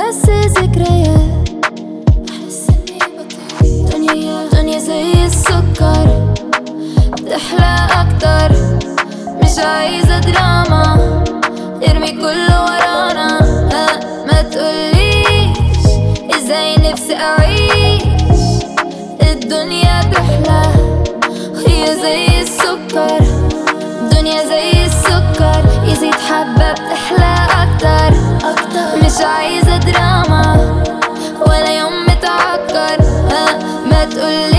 بس ذكريات بحس اني بطير دنيا دنيا زي السكر بتحلى اكتر مش عايزة دراما ارمي كله ورانا ها ما تقوليش ازاي نفسي اعيش الدنيا تحلى هي زي السكر الدنيا زي السكر يزيد حبة بتحلى أكتر أكتر مش عايزة دراما ولا يوم متعكر ها ما تقولي